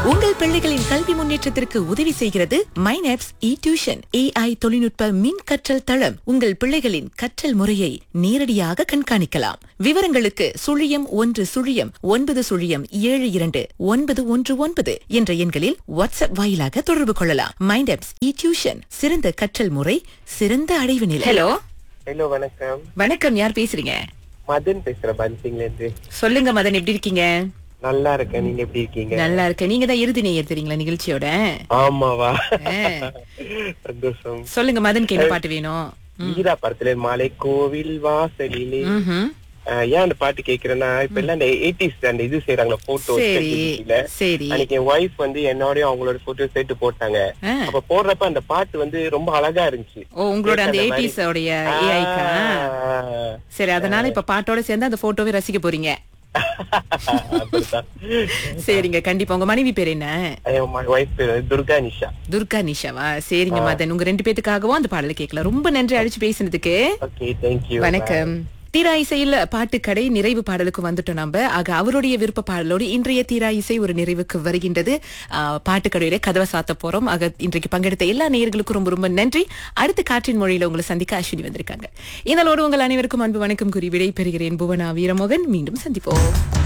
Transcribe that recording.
உங்கள் பிள்ளைகளின் கல்வி முன்னேற்றத்திற்கு உதவி செய்கிறது மைனாப்ஸ் இ டியூஷன் ஏஐ தொழில்நுட்ப மின் கற்றல் தளம் உங்கள் பிள்ளைகளின் கற்றல் முறையை நேரடியாக கண்காணிக்கலாம் விவரங்களுக்கு சுழியம் ஒன்று சுழியம் ஒன்பது சுழியம் ஏழு இரண்டு ஒன்பது ஒன்று ஒன்பது என்ற எண்களில் வாட்ஸ்அப் வாயிலாக தொடர்பு கொள்ளலாம் மைண்டாப்ஸ் இ டியூஷன் சிறந்த கற்றல் முறை சிறந்த அடைவு நிலை ஹலோ ஹலோ வணக்கம் வணக்கம் யார் பேசுறீங்க மதன் பேசுறேன் பன்சிங்ல இருந்து சொல்லுங்க மதன் எப்படி இருக்கீங்க நல்லா இருக்கேன் நீங்க எப்படி இருக்கீங்க நல்லா இருக்க நீங்க தான் இறுதி நேயர் தெரியுங்களா நிகழ்ச்சியோட ஆமாவா ஆ. சந்தோஷம் சொல்லுங்க மதனுக்கு என்ன பாட்டு வேணும் வீரா படத்துல மலை கோவில் வாசலிலே ம்ஹும். ஆஹ் ஏன் அந்த பாட்டு கேக்குறேன்னா இப்ப எல்லாம் இந்த எயிட்டிஸ் அந்த இது செய்யறாங்களா போட்டோ சரி சரி அன்னைக்கு என் ஒய்ஃப் வந்து என்னோடய அவங்களோட போட்டோ சேர்த்து போட்டாங்க ஆ. அப்ப போடுறப்ப அந்த பாட்டு வந்து ரொம்ப அழகா இருந்துச்சு ஓ உங்களோட அந்த கேட்க அந்த எயிட்டிஸ் உடைய ஏஐக்கா ஆஹ் சரி அதனால இப்ப பாட்டோட சேர்ந்து அந்த போட்டோவை ரசிக்க போறீங்க அப்படித்தான் சரிங்க கண்டிப்பா உங்க மனைவி பேர் என்ன ஒய்ஃப் பேரு துர்கா நிஷா துர்கா நிஷாவா சரிங்க மதன் உங்க ரெண்டு பேத்துக்காகவும் அந்த பாடலை கேட்கலாம் ரொம்ப நன்றி அழைச்சு பேசினதுக்கு ஓகே தேங்க்யூ வணக்கம் தீரா இசையில் பாட்டுக்கடை நிறைவு பாடலுக்கு வந்துட்டோம் நம்ம ஆக அவருடைய விருப்ப பாடலோடு இன்றைய தீரா இசை ஒரு நிறைவுக்கு வருகின்றது ஆஹ், பாட்டுக்கடையில கதவை சாத்த போறோம் ஆக இன்றைக்கு பங்கெடுத்த எல்லா நேயர்களுக்கும் ரொம்ப ரொம்ப நன்றி அடுத்த காற்றின் மொழியில உங்களை சந்திக்க அஸ்வினி வந்திருக்காங்க இதனோடு உங்கள் அனைவருக்கும் அன்பு வணக்கம் கூறி விடை பெறுகிறேன் புவனா வீரமோகன் மீண்டும் சந்திப்போம்